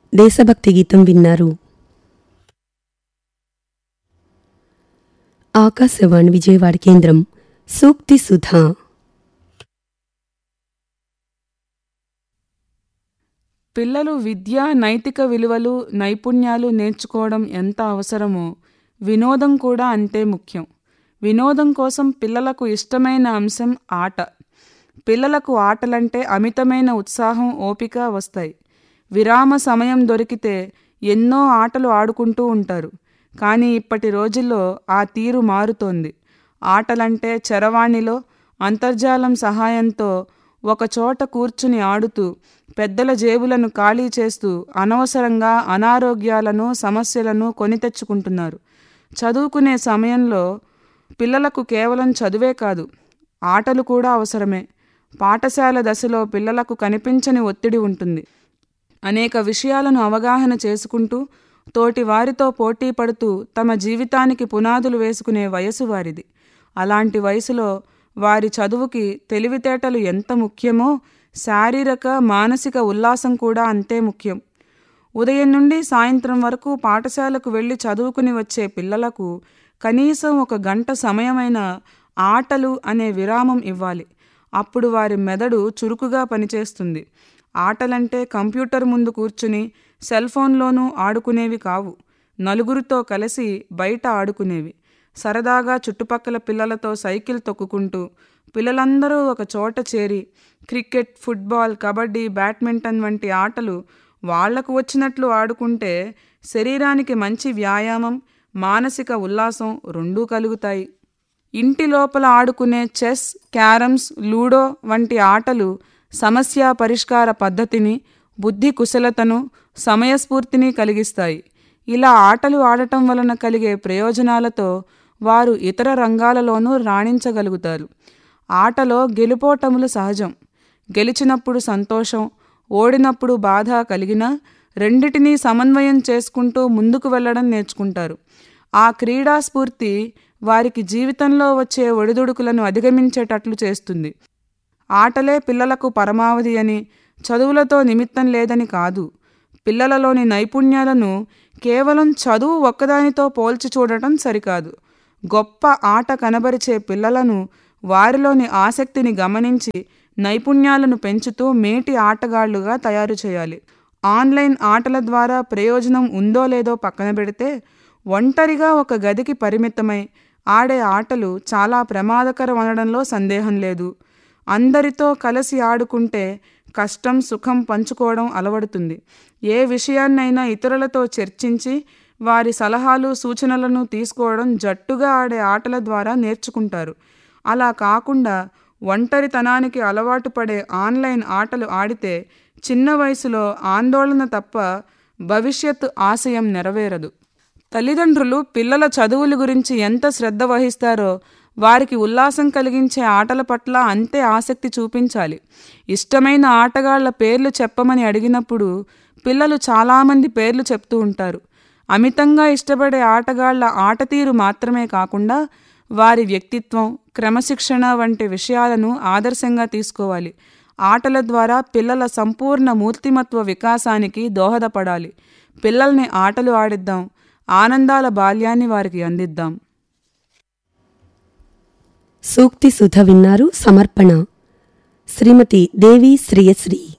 దేశభక్తి గీతం విన్నారు ఆకాశవాణి విజయవాడ కేంద్రం సూక్తి సుధా పిల్లలు విద్య నైతిక విలువలు నైపుణ్యాలు నేర్చుకోవడం ఎంత అవసరమో వినోదం కూడా అంతే ముఖ్యం వినోదం కోసం పిల్లలకు ఇష్టమైన అంశం ఆట పిల్లలకు ఆటలంటే అమితమైన ఉత్సాహం ఓపిక వస్తాయి విరామ సమయం దొరికితే ఎన్నో ఆటలు ఆడుకుంటూ ఉంటారు కానీ ఇప్పటి రోజుల్లో ఆ తీరు మారుతోంది ఆటలంటే చరవాణిలో అంతర్జాలం సహాయంతో ఒక చోట కూర్చుని ఆడుతూ పెద్దల జేబులను ఖాళీ చేస్తూ అనవసరంగా అనారోగ్యాలను సమస్యలను కొని తెచ్చుకుంటున్నారు చదువుకునే సమయంలో పిల్లలకు కేవలం చదువే కాదు ఆటలు కూడా అవసరమే పాఠశాల దశలో పిల్లలకు కనిపించని ఒత్తిడి ఉంటుంది అనేక విషయాలను అవగాహన చేసుకుంటూ తోటి వారితో పోటీ పడుతూ తమ జీవితానికి పునాదులు వేసుకునే వయసు వారిది అలాంటి వయసులో వారి చదువుకి తెలివితేటలు ఎంత ముఖ్యమో శారీరక మానసిక ఉల్లాసం కూడా అంతే ముఖ్యం ఉదయం నుండి సాయంత్రం వరకు పాఠశాలకు వెళ్ళి చదువుకుని వచ్చే పిల్లలకు కనీసం ఒక గంట సమయమైన ఆటలు అనే విరామం ఇవ్వాలి అప్పుడు వారి మెదడు చురుకుగా పనిచేస్తుంది ఆటలంటే కంప్యూటర్ ముందు కూర్చుని సెల్ ఫోన్లోనూ ఆడుకునేవి కావు నలుగురితో కలిసి బయట ఆడుకునేవి సరదాగా చుట్టుపక్కల పిల్లలతో సైకిల్ తొక్కుకుంటూ పిల్లలందరూ ఒక చోట చేరి క్రికెట్ ఫుట్బాల్ కబడ్డీ బ్యాడ్మింటన్ వంటి ఆటలు వాళ్లకు వచ్చినట్లు ఆడుకుంటే శరీరానికి మంచి వ్యాయామం మానసిక ఉల్లాసం రెండూ కలుగుతాయి ఇంటి లోపల ఆడుకునే చెస్ క్యారమ్స్ లూడో వంటి ఆటలు సమస్య పరిష్కార పద్ధతిని బుద్ధి కుశలతను సమయస్ఫూర్తిని కలిగిస్తాయి ఇలా ఆటలు ఆడటం వలన కలిగే ప్రయోజనాలతో వారు ఇతర రంగాలలోనూ రాణించగలుగుతారు ఆటలో గెలుపోటములు సహజం గెలిచినప్పుడు సంతోషం ఓడినప్పుడు బాధ కలిగినా రెండిటినీ సమన్వయం చేసుకుంటూ ముందుకు వెళ్ళడం నేర్చుకుంటారు ఆ క్రీడా స్ఫూర్తి వారికి జీవితంలో వచ్చే ఒడిదుడుకులను అధిగమించేటట్లు చేస్తుంది ఆటలే పిల్లలకు పరమావధి అని చదువులతో నిమిత్తం లేదని కాదు పిల్లలలోని నైపుణ్యాలను కేవలం చదువు ఒక్కదానితో పోల్చి చూడటం సరికాదు గొప్ప ఆట కనబరిచే పిల్లలను వారిలోని ఆసక్తిని గమనించి నైపుణ్యాలను పెంచుతూ మేటి ఆటగాళ్లుగా తయారు చేయాలి ఆన్లైన్ ఆటల ద్వారా ప్రయోజనం ఉందో లేదో పక్కన పెడితే ఒంటరిగా ఒక గదికి పరిమితమై ఆడే ఆటలు చాలా ప్రమాదకరం అనడంలో సందేహం లేదు అందరితో కలిసి ఆడుకుంటే కష్టం సుఖం పంచుకోవడం అలవడుతుంది ఏ విషయాన్నైనా ఇతరులతో చర్చించి వారి సలహాలు సూచనలను తీసుకోవడం జట్టుగా ఆడే ఆటల ద్వారా నేర్చుకుంటారు అలా కాకుండా ఒంటరితనానికి అలవాటు పడే ఆన్లైన్ ఆటలు ఆడితే చిన్న వయసులో ఆందోళన తప్ప భవిష్యత్తు ఆశయం నెరవేరదు తల్లిదండ్రులు పిల్లల చదువుల గురించి ఎంత శ్రద్ధ వహిస్తారో వారికి ఉల్లాసం కలిగించే ఆటల పట్ల అంతే ఆసక్తి చూపించాలి ఇష్టమైన ఆటగాళ్ల పేర్లు చెప్పమని అడిగినప్పుడు పిల్లలు చాలామంది పేర్లు చెప్తూ ఉంటారు అమితంగా ఇష్టపడే ఆటగాళ్ల ఆటతీరు మాత్రమే కాకుండా వారి వ్యక్తిత్వం క్రమశిక్షణ వంటి విషయాలను ఆదర్శంగా తీసుకోవాలి ఆటల ద్వారా పిల్లల సంపూర్ణ మూర్తిమత్వ వికాసానికి దోహదపడాలి పిల్లల్ని ఆటలు ఆడిద్దాం ఆనందాల బాల్యాన్ని వారికి అందిద్దాం సూక్తి సుధ విన్నారు సమర్పణ శ్రీమతి దేవి శ్రియశ్రీ